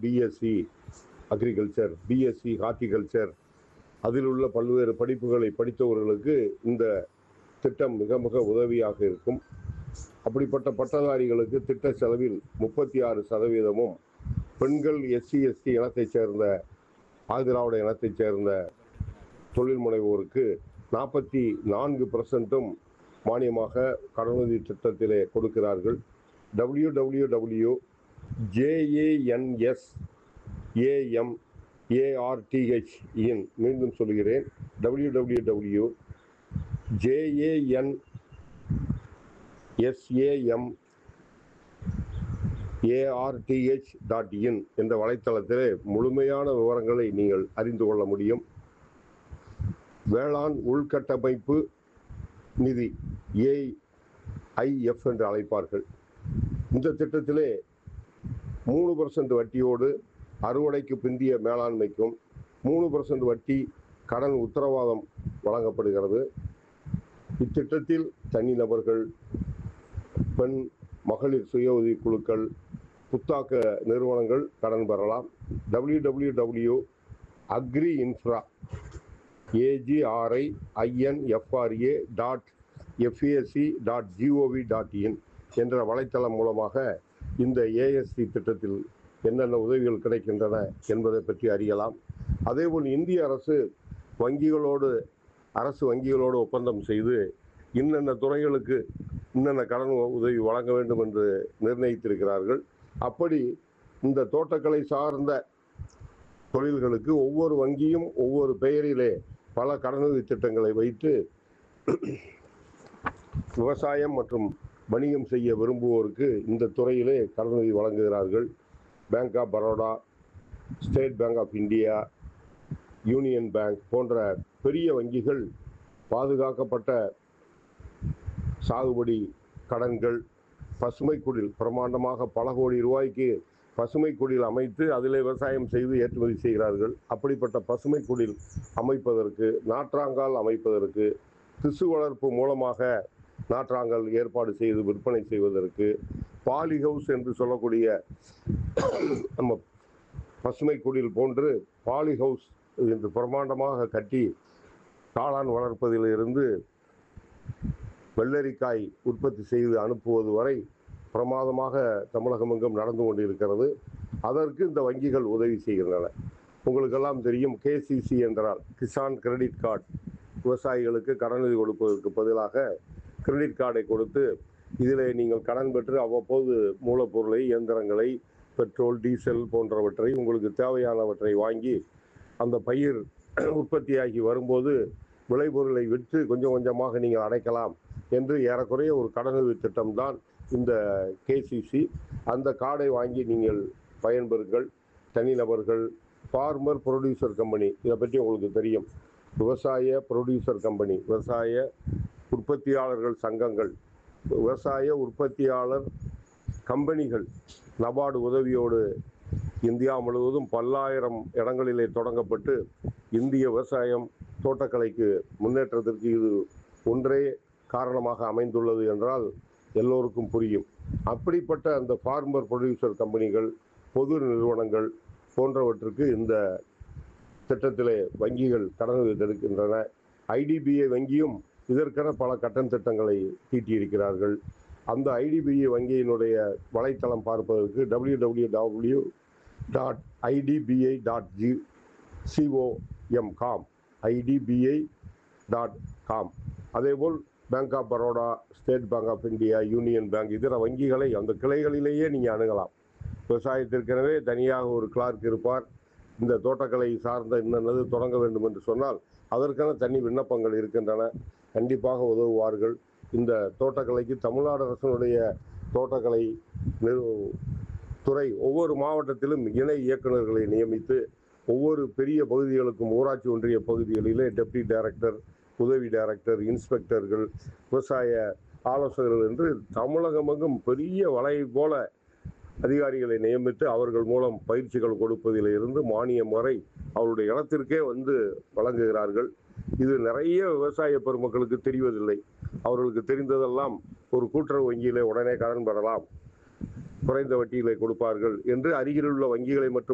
BSc agriculture BSc horticulture அதில் உள்ள பல்வேறு படிப்புகளை படித்தவர்களுக்கு இந்த திட்டம் மிக மிக உதவியாக இருக்கும் அப்படிப்பட்ட பட்டதாரிகளுக்கு திட்ட செலவில் முப்பத்தி ஆறு சதவீதமும் பெண்கள் எஸ்சி எஸ்டி இனத்தைச் சேர்ந்த ஆதிராவிட இனத்தைச் சேர்ந்த தொழில் முனைவோருக்கு நாற்பத்தி நான்கு பர்சன்ட்டும் மானியமாக கடனுதவி திட்டத்திலே கொடுக்கிறார்கள் W W W JANS AM ARTH in மீண்டும் சொல்கிறேன் W W W JAN SAM ARTH dot in என்ற வலைத்தளத்திலே முழுமையான விவரங்களை நீங்கள் அறிந்து கொள்ள முடியும் வேளாண் உள்கட்டமைப்பு நிதி ஏஐஎஃப் என்று அழைப்பார்கள் இந்த திட்டத்திலே மூணு பர்சன்ட் வட்டியோடு அறுவடைக்கு பிந்திய மேலாண்மைக்கும் மூணு பர்சன்ட் வட்டி கடன் உத்தரவாதம் வழங்கப்படுகிறது இத்திட்டத்தில் தனிநபர்கள் பெண் மகளிர் சுய உதவி குழுக்கள் புத்தாக்க நிறுவனங்கள் கடன் பெறலாம் W W W agri infra AGRI INFRA dot FAC dot GOV dot in என்ற வலைத்தளம் மூலமாக இந்த ஏஎஸ்சி திட்டத்தில் என்னென்ன உதவிகள் கிடைக்கின்றன என்பதை பற்றி அறியலாம் அதேபோல் இந்திய அரசு வங்கிகளோடு அரசு வங்கிகளோடு ஒப்பந்தம் செய்து இன்னென்ன துறைகளுக்கு இன்னென்ன கடன் உதவி வழங்க வேண்டும் என்று நிர்ணயித்திருக்கிறார்கள் அப்படி இந்த தோட்டக்கலை சார்ந்த தொழில்களுக்கு ஒவ்வொரு வங்கியும் ஒவ்வொரு பெயரிலே பல கடனுதவி திட்டங்களை வைத்து விவசாயம் மற்றும் வணிகம் செய்ய விரும்புவோருக்கு இந்த துறையிலே கடனுதவி வழங்குகிறார்கள் bank of Baroda state bank of India union bank போன்ற பெரிய வங்கிகள் பாதுகாக்கப்பட்ட சாகுபடி கடன்கள் பசுமை குடில் பிரமாண்டமாக பல கோடி ரூபாய்க்கு பசுமை குடில் அமைத்து அதிலே விவசாயம் செய்து ஏற்றுமதி செய்கிறார்கள் அப்படிப்பட்ட பசுமை குடில் அமைப்பதற்கு நாற்றாங்கால் அமைப்பதற்கு திசு வளர்ப்பு மூலமாக நாற்றாங்கல் ஏற்பாடு செய்து விற்பனை செய்வதற்கு பாலி ஹவுஸ் என்று சொல்லக்கூடிய நம்ம பசுமை குடில் போன்று பாலி ஹவுஸ் என்று பிரமாண்டமாக கட்டி காளான் வளர்ப்பதிலிருந்து வெள்ளரிக்காய் உற்பத்தி செய்து அனுப்புவது வரை பிரமாதமாக தமிழகம் எங்கும் நடந்து கொண்டிருக்கிறது அதற்கு இந்த வங்கிகள் உதவி செய்கின்றன உங்களுக்கெல்லாம் தெரியும் கேசிசி என்றால் கிசான் கிரெடிட் கார்டு விவசாயிகளுக்கு கடனுதவி கொடுப்பதற்கு பதிலாக கிரெடிட் கார்டை கொடுத்து இதில் நீங்கள் கடன் பெற்று அவ்வப்போது மூலப்பொருளை இயந்திரங்களை பெட்ரோல் டீசல் போன்றவற்றை உங்களுக்கு தேவையானவற்றை வாங்கி அந்த பயிர் உற்பத்தியாகி வரும்போது விளைபொருளை விற்று கொஞ்சம் கொஞ்சமாக நீங்கள் அடைக்கலாம் என்று ஏறக்குறைய ஒரு கடனுதவி திட்டம்தான் இந்த கேசிசி அந்த கார்டை வாங்கி நீங்கள் பயன்பெறுங்கள் தனிநபர்கள் ஃபார்மர் ப்ரொடியூசர் கம்பெனி இதை பற்றி உங்களுக்கு தெரியும் விவசாய ப்ரொடியூசர் கம்பெனி விவசாய உற்பத்தியாளர்கள் சங்கங்கள் விவசாய உற்பத்தியாளர் கம்பெனிகள் நபார்டு உதவியோடு இந்தியா முழுவதும் பல்லாயிரம் இடங்களிலே தொடங்கப்பட்டு இந்திய விவசாயம் தோட்டக்கலைக்கு முன்னேற்றத்திற்கு இது ஒன்றே காரணமாக அமைந்துள்ளது என்றால் எல்லோருக்கும் புரியும் அப்படிப்பட்ட அந்த ஃபார்மர் ப்ரொடியூசர் கம்பெனிகள் பொது நிறுவனங்கள் போன்றவற்றுக்கு இந்த திட்டத்திலே வங்கிகள் கடனுதவி தடுக்கின்றன ஐடிபிஐ வங்கியும் இதற்கென பல கட்டண திட்டங்களை தீட்டியிருக்கிறார்கள் அந்த ஐடிபிஐ வங்கியினுடைய வலைத்தளம் பார்ப்பதற்கு W W W dot IDBI dot G COM com IDBI dot com அதேபோல் bank of Baroda state bank of India union bank இதர வங்கிகளை அந்த கிளைகளிலேயே நீங்கள் அணுகலாம் விவசாயத்திற்கெனவே தனியாக ஒரு கிளார்க் இருப்பார் இந்த தோட்டக்கலை சார்ந்த இன்னது தொடங்க வேண்டும் என்று சொன்னால் அதற்கான தனி விண்ணப்பங்கள் இருக்கின்றன கண்டிப்பாக உதவுவார்கள் இந்த தோட்டக்கலைக்கு தமிழ்நாடு அரசினுடைய தோட்டக்கலை நிறு- துறை ஒவ்வொரு மாவட்டத்திலும் இணை இயக்குநர்களை நியமித்து ஒவ்வொரு பெரிய பகுதிகளுக்கும் ஊராட்சி ஒன்றிய பகுதிகளிலே டெப்டி டைரக்டர் உதவி டைரக்டர் இன்ஸ்பெக்டர்கள் விவசாய ஆலோசகர்கள் என்று தமிழகமெங்கும் பெரிய வலை போல அதிகாரிகளை நியமித்து அவர்கள் மூலம் பயிற்சிகள் கொடுப்பதில் இருந்து மானியம் வரை அவருடைய இடத்திற்கே வந்து வழங்குகிறார்கள் இது நிறைய விவசாய பெருமக்களுக்கு தெரிவதில்லை அவர்களுக்கு தெரிந்ததெல்லாம் ஒரு கூட்டுறவு வங்கியிலே உடனே கடன் பெறலாம் குறைந்த வட்டியிலே கொடுப்பார்கள் என்று அருகிலுள்ள வங்கிகளை மட்டும்